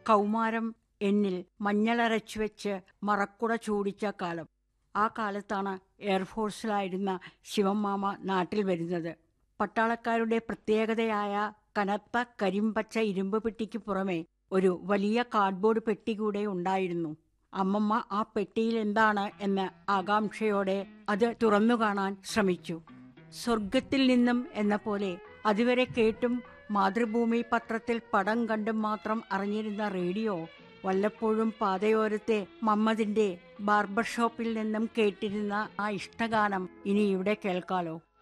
കൗമാരം എന്നിൽ മഞ്ഞളരച്ചു വെച്ച് മറക്കുട ചൂടിച്ച കാലം ആ കാലത്താണ് എയർഫോഴ്സിലായിരുന്ന ശിവമാമ നാട്ടിൽ വരുന്നത് പട്ടാളക്കാരുടെ പ്രത്യേകതയായ കനത്ത കരിമ്പച്ച ഇരുമ്പ് പെട്ടിക്ക് പുറമെ ഒരു വലിയ കാർഡ്ബോർഡ് പെട്ടി കൂടെ ഉണ്ടായിരുന്നു അമ്മമ്മ ആ പെട്ടിയിൽ എന്താണ് എന്ന് ആകാംക്ഷയോടെ അത് തുറന്നു കാണാൻ ശ്രമിച്ചു സ്വർഗത്തിൽ നിന്നും എന്ന പോലെ അതുവരെ കേട്ടും മാതൃഭൂമി പത്രത്തിൽ പടം കണ്ടും മാത്രം അറിഞ്ഞിരുന്ന റേഡിയോ വല്ലപ്പോഴും പാതയോരത്തെ മമ്മദിന്റെ ബാർബർ ഷോപ്പിൽ നിന്നും കേട്ടിരുന്ന ആ ഇഷ്ടഗാനം ഇനി ഇവിടെ കേൾക്കാലോ